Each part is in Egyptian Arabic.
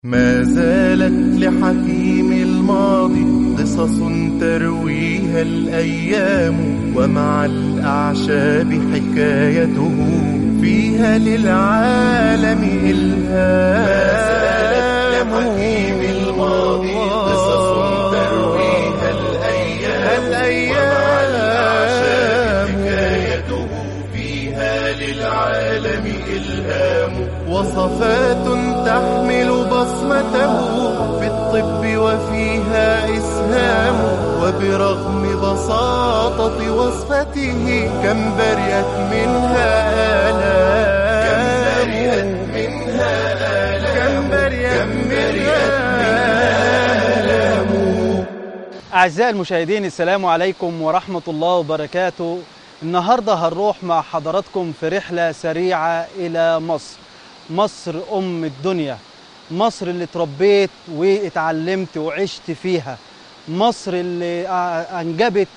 ما زالت لحكيم الماضي قصص ترويها الأيام ومع الأعشاب حكايته فيها للعالم إلهام ما زالت لحكيم الماضي قصص ترويها الأيام ومع الأعشاب حكايته فيها للعالم إلهام وصفات تحمل بصمته في الطب وفيها إسهام وبرغم بساطة وصفته كم برئت منها آلام كم برئت منها آلام كم برئت منها آلام أعزائي المشاهدين السلام عليكم ورحمة الله وبركاته النهاردة هنروح مع حضراتكم في رحلة سريعة إلى مصر مصر أم الدنيا مصر اللي اتربيت واتعلمت وعشت فيها مصر اللي أنجبت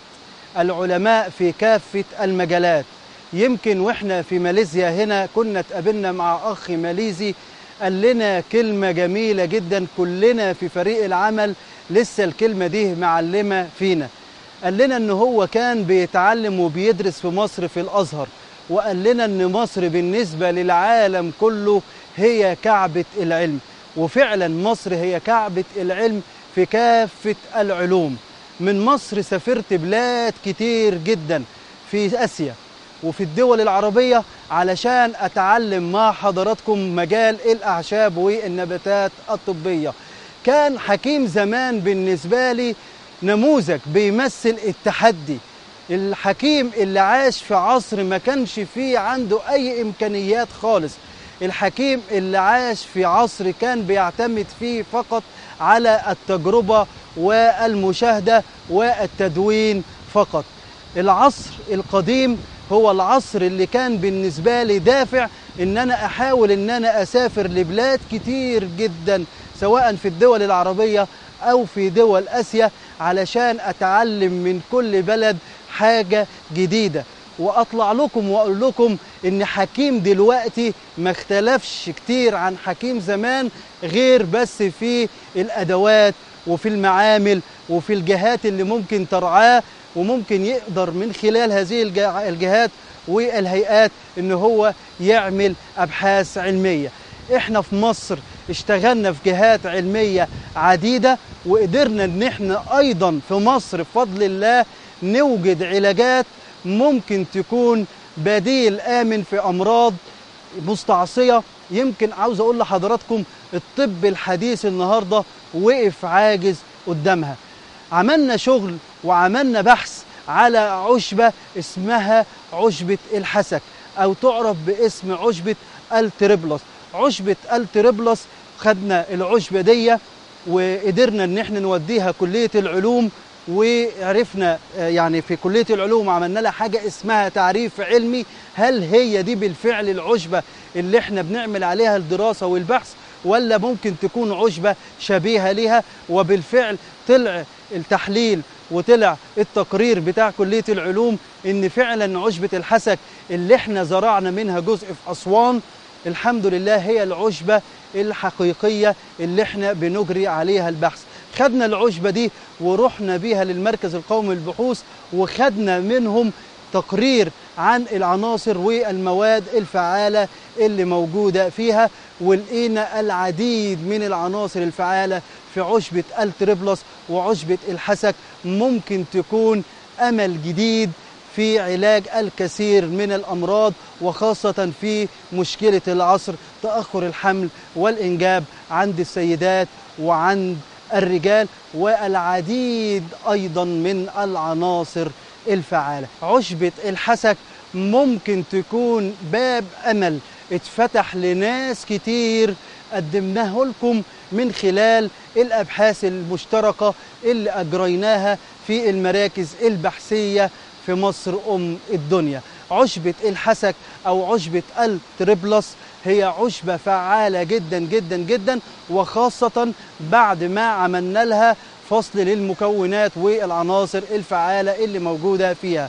العلماء في كافة المجالات يمكن وإحنا في ماليزيا هنا كنا اتقابلنا مع أخ ماليزي قال لنا كلمة جميلة جدا كلنا في فريق العمل لسه الكلمة دي معلمة فينا قال لنا ان هو كان بيتعلم وبيدرس في مصر في الازهر وقال لنا ان مصر بالنسبه للعالم كله هي كعبه العلم وفعلا مصر هي كعبه العلم في كافه العلوم من مصر سافرت بلاد كتير جدا في اسيا وفي الدول العربيه علشان اتعلم مع حضراتكم مجال الاعشاب والنباتات الطبيه كان حكيم زمان بالنسبه لي نموذج بيمثل التحدي الحكيم اللي عاش في عصر ما كانش فيه عنده أي إمكانيات خالص الحكيم اللي عاش في عصر كان بيعتمد فيه فقط على التجربة والمشاهدة والتدوين فقط العصر القديم هو العصر اللي كان بالنسبة لي دافع ان انا احاول ان انا اسافر لبلاد كتير جدا سواء في الدول العربية او في دول اسيا علشان اتعلم من كل بلد حاجة جديدة واطلع لكم واقول لكم ان حكيم دلوقتي ما اختلفش كتير عن حكيم زمان غير بس في الادوات وفي المعامل وفي الجهات اللي ممكن ترعاه وممكن يقدر من خلال هذه الجهات والهيئات ان هو يعمل ابحاث علميه احنا في مصر اشتغلنا في جهات علميه عديده وقدرنا ان احنا ايضا في مصر بفضل الله نوجد علاجات ممكن تكون بديل امن في امراض مستعصيه يمكن عاوز اقول لحضراتكم الطب الحديث النهارده وقف عاجز قدامها عملنا شغل وعملنا بحث على عشبه اسمها عشبه الحسك او تعرف باسم عشبه التريبلس عشبه التريبلس خدنا العشبه دي وقدرنا ان احنا نوديها كليه العلوم وعرفنا يعني في كليه العلوم عملنا لها حاجه اسمها تعريف علمي هل هي دي بالفعل العشبه اللي احنا بنعمل عليها الدراسه والبحث ولا ممكن تكون عشبه شبيهه لها وبالفعل طلع التحليل وطلع التقرير بتاع كليه العلوم ان فعلا عشبه الحسك اللي احنا زرعنا منها جزء في اسوان الحمد لله هي العشبه الحقيقيه اللي احنا بنجري عليها البحث خدنا العشبه دي ورحنا بيها للمركز القومي للبحوث وخدنا منهم تقرير عن العناصر والمواد الفعاله اللي موجوده فيها ولقينا العديد من العناصر الفعاله في عشبه التريبلس وعشبه الحسك ممكن تكون امل جديد في علاج الكثير من الامراض وخاصه في مشكله العصر تاخر الحمل والانجاب عند السيدات وعند الرجال والعديد ايضا من العناصر الفعاله عشبه الحسك ممكن تكون باب امل اتفتح لناس كتير قدمناه لكم من خلال الابحاث المشتركه اللي اجريناها في المراكز البحثيه في مصر ام الدنيا عشبه الحسك او عشبه التريبلس هي عشبه فعاله جدا جدا جدا وخاصه بعد ما عملنا لها فصل للمكونات والعناصر الفعاله اللي موجوده فيها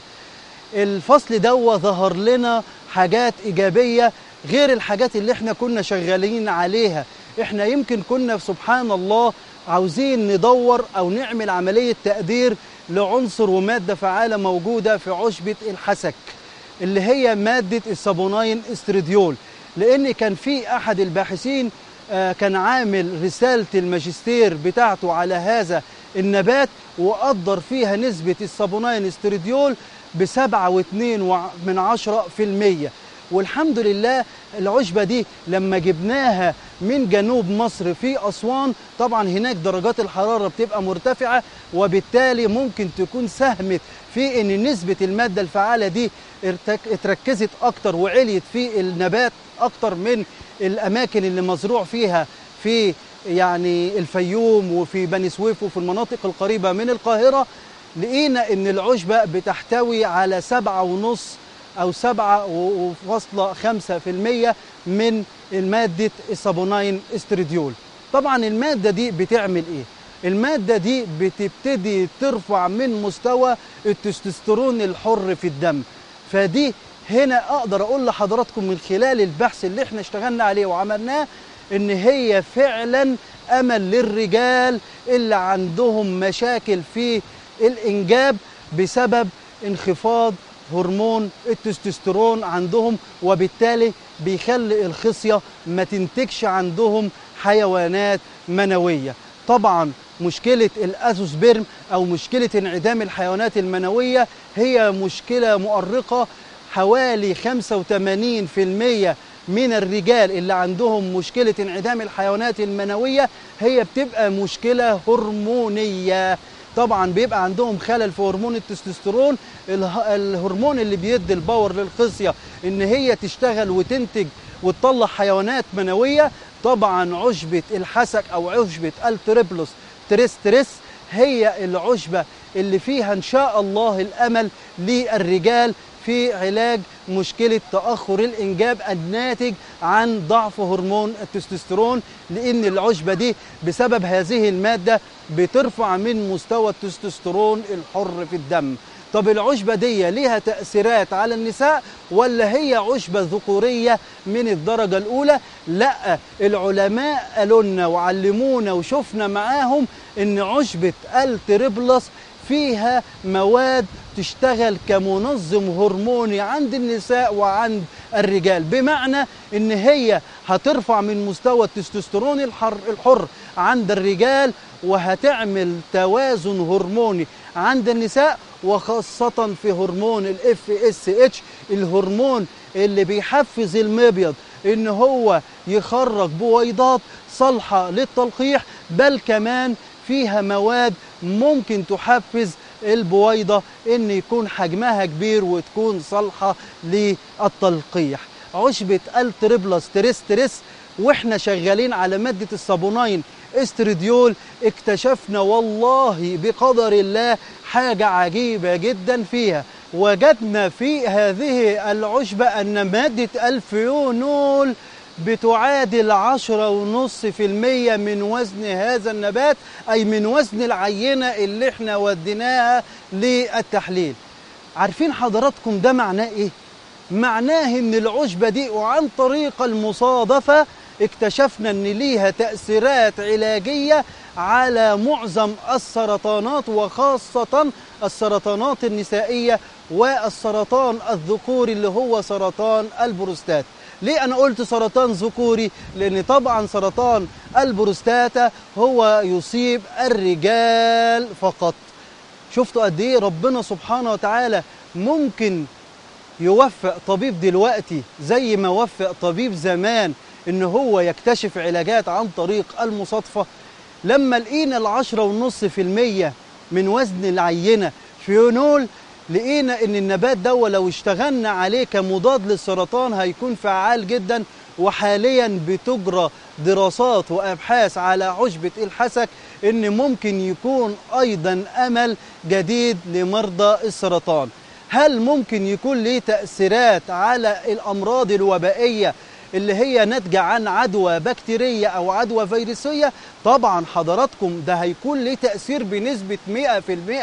الفصل ده ظهر لنا حاجات ايجابيه غير الحاجات اللي احنا كنا شغالين عليها احنا يمكن كنا سبحان الله عاوزين ندور او نعمل عمليه تقدير لعنصر وماده فعاله موجوده في عشبه الحسك اللي هي ماده الصابوناين استريديول لان كان في احد الباحثين آه، كان عامل رساله الماجستير بتاعته على هذا النبات وقدر فيها نسبه الصابوناين استريديول بسبعة واتنين وع- من عشرة في المية والحمد لله العشبة دي لما جبناها من جنوب مصر في أسوان طبعا هناك درجات الحرارة بتبقى مرتفعة وبالتالي ممكن تكون ساهمت في ان نسبة المادة الفعالة دي ارتك- اتركزت اكتر وعليت في النبات اكتر من الاماكن اللي مزروع فيها في يعني الفيوم وفي بني سويف وفي المناطق القريبة من القاهرة لقينا ان العشبة بتحتوي على سبعة ونص او سبعة وفاصلة خمسة في المية من المادة الصابوناين استريديول طبعا المادة دي بتعمل ايه المادة دي بتبتدي ترفع من مستوى التستوستيرون الحر في الدم فدي هنا اقدر اقول لحضراتكم من خلال البحث اللي احنا اشتغلنا عليه وعملناه ان هي فعلا امل للرجال اللي عندهم مشاكل في الانجاب بسبب انخفاض هرمون التستوستيرون عندهم وبالتالي بيخلي الخصيه ما تنتجش عندهم حيوانات منويه طبعا مشكله الازوسبرم او مشكله انعدام الحيوانات المنويه هي مشكله مؤرقه حوالي 85% من الرجال اللي عندهم مشكله انعدام الحيوانات المنويه هي بتبقى مشكله هرمونيه طبعا بيبقى عندهم خلل في هرمون التستوستيرون اله- الهرمون اللي بيدي الباور للخصيه ان هي تشتغل وتنتج وتطلع حيوانات منويه طبعا عشبه الحسك او عشبه التريبلوس تريس تريس هي العشبه اللي فيها ان شاء الله الامل للرجال في علاج مشكله تاخر الانجاب الناتج عن ضعف هرمون التستوستيرون لان العشبه دي بسبب هذه الماده بترفع من مستوى التستوستيرون الحر في الدم طب العشبة دي ليها تأثيرات على النساء ولا هي عشبة ذكورية من الدرجة الأولى؟ لا العلماء قالوا لنا وعلمونا وشفنا معاهم إن عشبة التريبلس فيها مواد تشتغل كمنظم هرموني عند النساء وعند الرجال بمعنى ان هي هترفع من مستوى التستوستيرون الحر, الحر عند الرجال وهتعمل توازن هرموني عند النساء وخاصة في هرمون الاف اس اتش الهرمون اللي بيحفز المبيض ان هو يخرج بويضات صالحة للتلقيح بل كمان فيها مواد ممكن تحفز البويضة ان يكون حجمها كبير وتكون صالحة للتلقيح عشبة التريبلس تريس تريس واحنا شغالين على مادة الصابوناين استريديول اكتشفنا والله بقدر الله حاجة عجيبة جدا فيها وجدنا في هذه العشبة أن مادة الفيونول بتعادل عشرة ونص في المية من وزن هذا النبات أي من وزن العينة اللي احنا وديناها للتحليل عارفين حضراتكم ده معناه ايه؟ معناه ان العشبة دي وعن طريق المصادفة اكتشفنا ان ليها تأثيرات علاجية على معظم السرطانات وخاصة السرطانات النسائية والسرطان الذكوري اللي هو سرطان البروستات ليه انا قلت سرطان ذكوري لان طبعا سرطان البروستاتا هو يصيب الرجال فقط شفتوا قد ايه ربنا سبحانه وتعالى ممكن يوفق طبيب دلوقتي زي ما وفق طبيب زمان ان هو يكتشف علاجات عن طريق المصادفة لما لقينا العشرة ونص في المية من وزن العينة فيونول لقينا ان النبات ده لو اشتغلنا عليه كمضاد للسرطان هيكون فعال جدا وحاليا بتجرى دراسات وابحاث على عشبة الحسك ان ممكن يكون ايضا امل جديد لمرضى السرطان هل ممكن يكون ليه تأثيرات على الأمراض الوبائية اللي هي ناتجة عن عدوى بكتيرية أو عدوى فيروسية طبعا حضراتكم ده هيكون ليه تأثير بنسبة 100%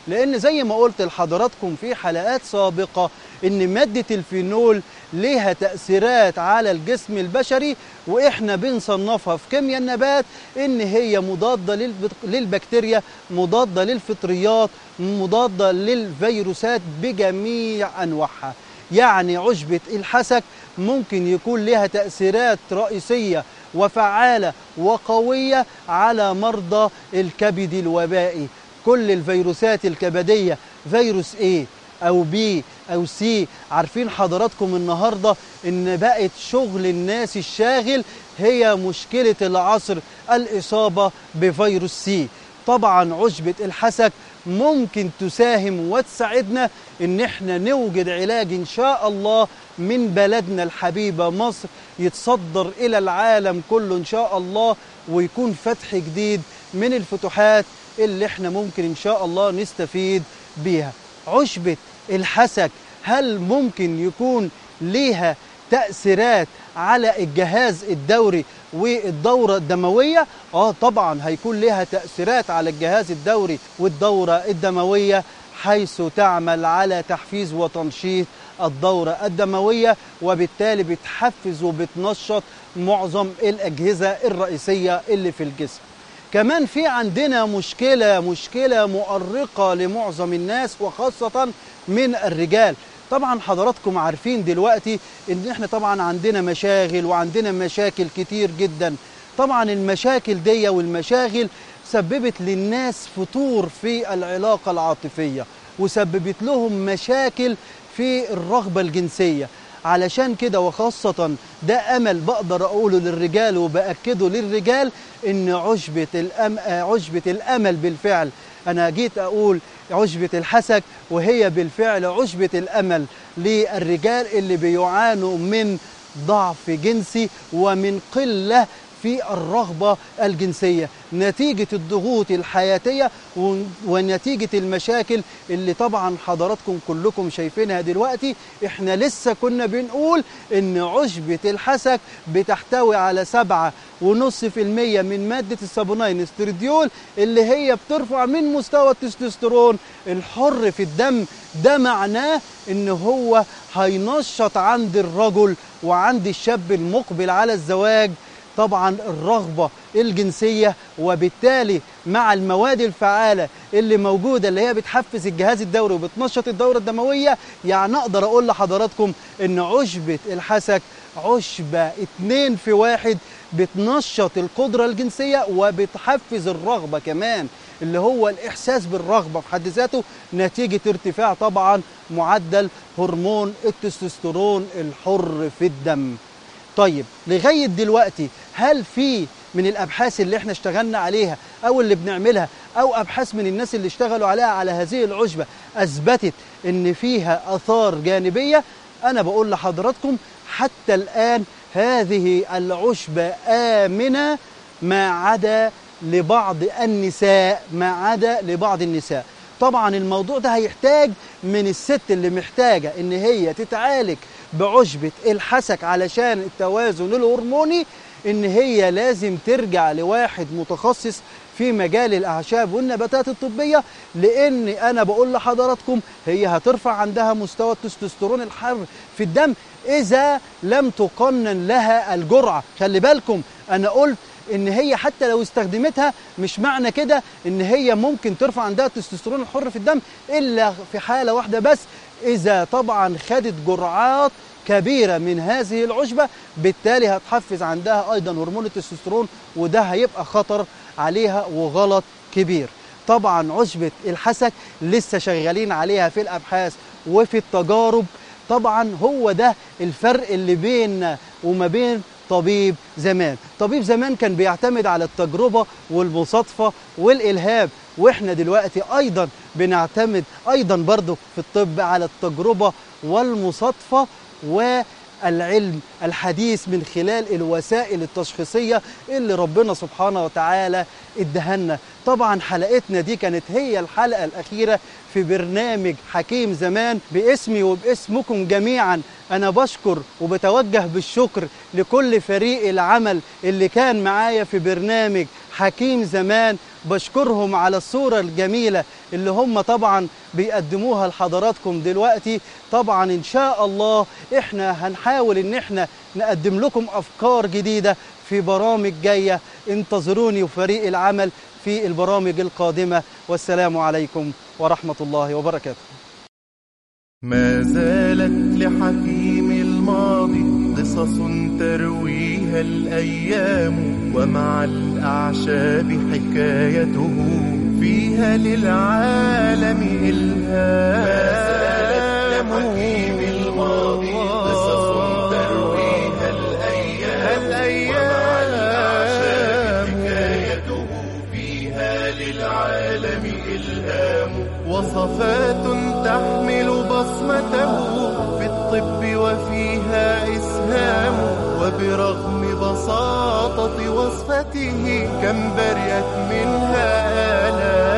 لان زي ما قلت لحضراتكم في حلقات سابقه ان ماده الفينول ليها تاثيرات على الجسم البشري واحنا بنصنفها في كيمياء النبات ان هي مضاده للبك- للبكتيريا مضاده للفطريات مضاده للفيروسات بجميع انواعها يعني عشبه الحسك ممكن يكون لها تاثيرات رئيسيه وفعاله وقويه على مرضى الكبد الوبائي كل الفيروسات الكبديه فيروس A او B او C عارفين حضراتكم النهارده ان بقت شغل الناس الشاغل هي مشكله العصر الاصابه بفيروس سي طبعا عشبه الحسك ممكن تساهم وتساعدنا ان احنا نوجد علاج ان شاء الله من بلدنا الحبيبه مصر يتصدر الى العالم كله ان شاء الله ويكون فتح جديد من الفتوحات اللي احنا ممكن ان شاء الله نستفيد بيها عشبه الحسك هل ممكن يكون ليها تأثيرات على الجهاز الدوري والدورة الدموية اه طبعا هيكون لها تأثيرات على الجهاز الدوري والدورة الدموية حيث تعمل على تحفيز وتنشيط الدورة الدموية وبالتالي بتحفز وبتنشط معظم الأجهزة الرئيسية اللي في الجسم كمان في عندنا مشكلة مشكلة مؤرقة لمعظم الناس وخاصة من الرجال طبعا حضراتكم عارفين دلوقتي ان احنا طبعا عندنا مشاغل وعندنا مشاكل كتير جدا طبعا المشاكل دي والمشاغل سببت للناس فتور في العلاقة العاطفية وسببت لهم مشاكل في الرغبة الجنسية علشان كده وخاصة ده أمل بقدر أقوله للرجال وبأكده للرجال إن عشبة, الأم... عشبة الأمل بالفعل أنا جيت أقول عشبة الحسك وهي بالفعل عشبة الأمل للرجال اللي بيعانوا من ضعف جنسي ومن قلة في الرغبة الجنسية نتيجة الضغوط الحياتية ونتيجة المشاكل اللي طبعا حضراتكم كلكم شايفينها دلوقتي احنا لسه كنا بنقول ان عشبة الحسك بتحتوي على سبعة ونص في المية من مادة السابوناين استريديول اللي هي بترفع من مستوى التستوستيرون الحر في الدم ده معناه ان هو هينشط عند الرجل وعند الشاب المقبل على الزواج طبعا الرغبة الجنسية وبالتالي مع المواد الفعالة اللي موجودة اللي هي بتحفز الجهاز الدوري وبتنشط الدورة الدموية يعني أقدر أقول لحضراتكم إن عشبة الحسك عشبة اتنين في واحد بتنشط القدرة الجنسية وبتحفز الرغبة كمان اللي هو الإحساس بالرغبة في حد ذاته نتيجة ارتفاع طبعا معدل هرمون التستوستيرون الحر في الدم طيب لغاية دلوقتي هل في من الأبحاث اللي احنا اشتغلنا عليها أو اللي بنعملها أو أبحاث من الناس اللي اشتغلوا عليها على هذه العشبة أثبتت إن فيها آثار جانبية أنا بقول لحضراتكم حتى الآن هذه العشبة آمنة ما عدا لبعض النساء ما عدا لبعض النساء طبعا الموضوع ده هيحتاج من الست اللي محتاجة ان هي تتعالج بعشبة الحسك علشان التوازن الهرموني ان هي لازم ترجع لواحد متخصص في مجال الاعشاب والنباتات الطبيه لان انا بقول لحضراتكم هي هترفع عندها مستوى التستوستيرون الحر في الدم اذا لم تقنن لها الجرعه خلي بالكم انا قلت ان هي حتى لو استخدمتها مش معنى كده ان هي ممكن ترفع عندها التستوستيرون الحر في الدم الا في حاله واحده بس اذا طبعا خدت جرعات كبيره من هذه العشبه بالتالي هتحفز عندها ايضا هرمون التستوستيرون وده هيبقى خطر عليها وغلط كبير طبعا عشبه الحسك لسه شغالين عليها في الابحاث وفي التجارب طبعا هو ده الفرق اللي بيننا وما بين طبيب زمان طبيب زمان كان بيعتمد على التجربة والمصادفة والإلهام وإحنا دلوقتي أيضا بنعتمد أيضا برضو في الطب على التجربة والمصادفة والعلم الحديث من خلال الوسائل التشخيصية اللي ربنا سبحانه وتعالى ادهنا طبعا حلقتنا دي كانت هي الحلقة الأخيرة في برنامج حكيم زمان باسمي وباسمكم جميعا أنا بشكر وبتوجه بالشكر لكل فريق العمل اللي كان معايا في برنامج حكيم زمان بشكرهم على الصورة الجميلة اللي هم طبعا بيقدموها لحضراتكم دلوقتي طبعا ان شاء الله احنا هنحاول ان احنا نقدم لكم افكار جديده في برامج جايه انتظروني وفريق العمل في البرامج القادمه والسلام عليكم ورحمه الله وبركاته ما زالت لحكيم الماضي قصص ترويها الأيام ومع الأعشاب حكايته فيها للعالم إلهام ما زالت لحكيم الماضي قصص ترويها الأيام ومع الأعشاب حكايته فيها للعالم إلهام وصفات تحمل بصمته في الطب وفيها إسهام وبرغم بساطة وصفته كم بريت منها آلام